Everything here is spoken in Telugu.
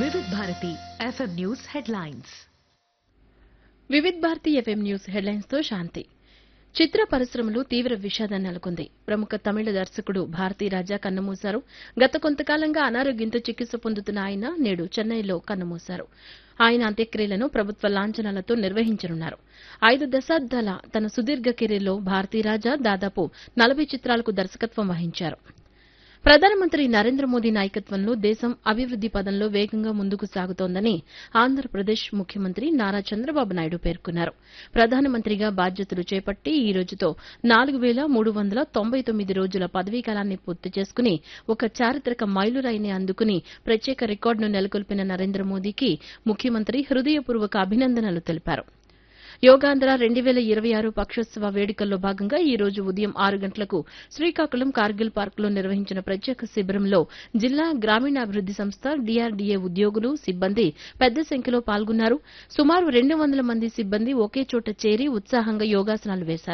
వివిధ Bharati FM news headlines Vividh Bharati FM news headlines తో శాంతి చిత్ర పరిశ్రమలో తీవ్ర విషాదం నెలకొంది ప్రముఖ తమిళ దర్శకుడు భారతీ రాజా కన్నుమూశారు గత కొంతకాలంగా అనారోగ్యంతో చికిత్స పొందుతున్న ఆయన నేడు చెన్నైలో కన్నుమూశారు ఆయన అంత్యక్రియలను ప్రభుత్వ లాంఛనాలతో నిర్వహించనున్నారు ఐదు దశాబ్దాల తన సుదీర్ఘ కెరీర్లో భారతీ రాజా దాదాపు నలభై చిత్రాలకు దర్శకత్వం వహించారు ప్రధానమంత్రి నరేంద్ర మోదీ నాయకత్వంలో దేశం అభివృద్ది పదంలో వేగంగా ముందుకు సాగుతోందని ఆంధ్రప్రదేశ్ ముఖ్యమంత్రి నారా చంద్రబాబు నాయుడు పేర్కొన్నారు ప్రధానమంత్రిగా బాధ్యతలు చేపట్టి ఈ రోజుతో నాలుగు వేల మూడు వందల తొంభై తొమ్మిది రోజుల పదవీకాలాన్ని పూర్తి చేసుకుని ఒక చారిత్రక మైలురాయిని అందుకుని ప్రత్యేక రికార్డును నెలకొల్పిన నరేంద్ర మోదీకి ముఖ్యమంత్రి హృదయపూర్వక అభినందనలు తెలిపారు యోగాంధ్ర రెండు వేల ఇరవై ఆరు పక్షోత్సవ వేడుకల్లో భాగంగా ఈ రోజు ఉదయం ఆరు గంటలకు శ్రీకాకుళం కార్గిల్ పార్కులో నిర్వహించిన ప్రత్యేక శిబిరంలో జిల్లా గ్రామీణాభివృద్ది సంస్థ డీఆర్డీఏ ఉద్యోగులు సిబ్బంది పెద్ద సంఖ్యలో పాల్గొన్నారు సుమారు రెండు వందల మంది సిబ్బంది ఒకే చోట చేరి ఉత్సాహంగా యోగాసనాలు వేశారు